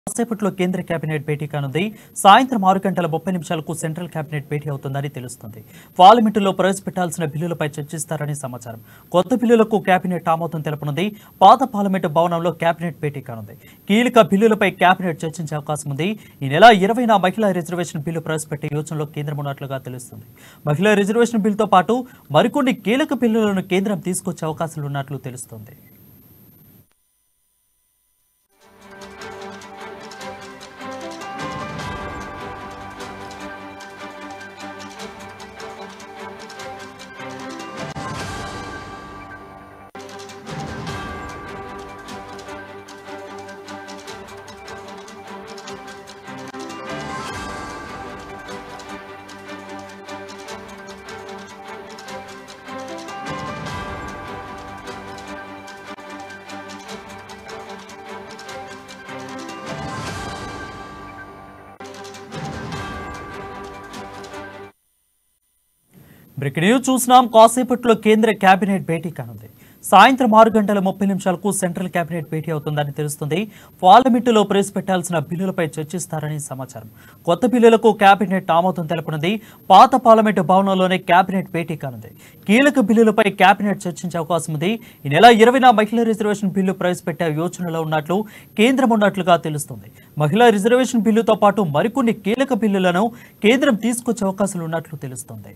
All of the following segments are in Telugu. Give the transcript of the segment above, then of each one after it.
కాసేపట్లో కేంద్ర కేబినెట్ భేటీ కానుంది సాయంత్రం ఆరు గంటల ముప్పై నిమిషాలకు సెంట్రల్ కేబినెట్ భేటీ అవుతుందని తెలుస్తుంది పార్లమెంటులో ప్రవేశపెట్టాల్సిన బిల్లులపై చర్చిస్తారని సమాచారం కొత్త బిల్లులకు కేబినెట్ ఆమోదం తెలపనుంది పాత పార్లమెంటు భవనంలో కేబినెట్ భేటీ కానుంది కీలక బిల్లులపై కేబినెట్ చర్చించే అవకాశం ఉంది ఈ నెల ఇరవైన మహిళా రిజర్వేషన్ బిల్లు ప్రవేశపెట్టే యోచనలో కేంద్రం ఉన్నట్లుగా తెలుస్తుంది మహిళా రిజర్వేషన్ బిల్లుతో పాటు మరికొన్ని కీలక బిల్లులను కేంద్రం తీసుకొచ్చే అవకాశాలు ఉన్నట్లు తెలుస్తుంది బ్రేక్ న్యూస్ చూసినాం కాసేపట్లో కేంద్ర కేబినెట్ భేటీ కానుంది సాయంత్రం ఆరు గంటల ముప్పై నిమిషాలకు సెంట్రల్ కేబినెట్ భేటీ అవుతుందని తెలుస్తుంది పార్లమెంటులో ప్రవేశపెట్టాల్సిన బిల్లులపై చర్చిస్తారని సమాచారం కొత్త బిల్లులకు కేబినెట్ ఆమోదం తెలపనుంది పాత పార్లమెంటు భవనంలోనే కేబినెట్ భేటీ కానుంది కీలక బిల్లులపై కేబినెట్ చర్చించే అవకాశం ఉంది ఈ నెల ఇరవైన మహిళా రిజర్వేషన్ బిల్లు ప్రవేశపెట్టే యోచనలో ఉన్నట్లు కేంద్రం ఉన్నట్లుగా తెలుస్తుంది మహిళా రిజర్వేషన్ బిల్లుతో పాటు మరికొన్ని కీలక బిల్లులను కేంద్రం తీసుకొచ్చే అవకాశాలు ఉన్నట్లు తెలుస్తుంది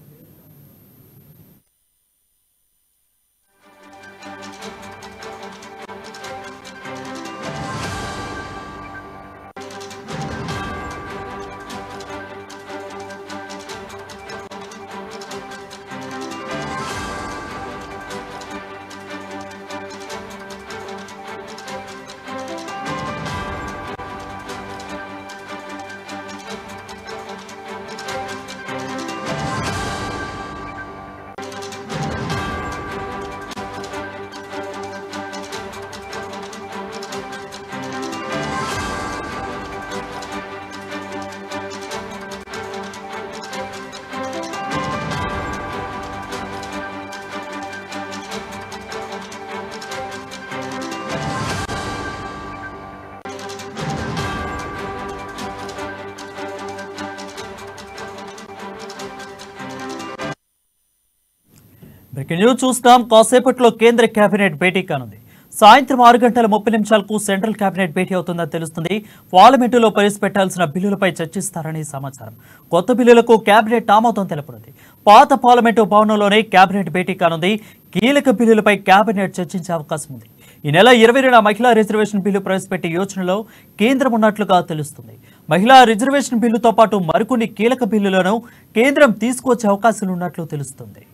బ్రేకింగ్ న్యూస్ చూస్తాం కాసేపట్లో కేంద్ర కేబినెట్ భేటీ కానుంది సాయంత్రం ఆరు గంటల ముప్పై నిమిషాలకు సెంట్రల్ కేబినెట్ భేటీ అవుతుందని తెలుస్తుంది పార్లమెంటులో ప్రవేశపెట్టాల్సిన బిల్లులపై చర్చిస్తారని సమాచారం కొత్త బిల్లులకు కేబినెట్ ఆమోదం తెలపనుంది పాత పార్లమెంటు భవనంలోనే కేబినెట్ భేటీ కానుంది కీలక బిల్లులపై కేబినెట్ చర్చించే అవకాశం ఉంది ఈ నెల ఇరవై రెండున మహిళా రిజర్వేషన్ బిల్లు ప్రవేశపెట్టే యోచనలో కేంద్రం ఉన్నట్లుగా తెలుస్తుంది మహిళా రిజర్వేషన్ బిల్లుతో పాటు మరికొన్ని కీలక బిల్లులను కేంద్రం తీసుకొచ్చే అవకాశాలు ఉన్నట్లు తెలుస్తుంది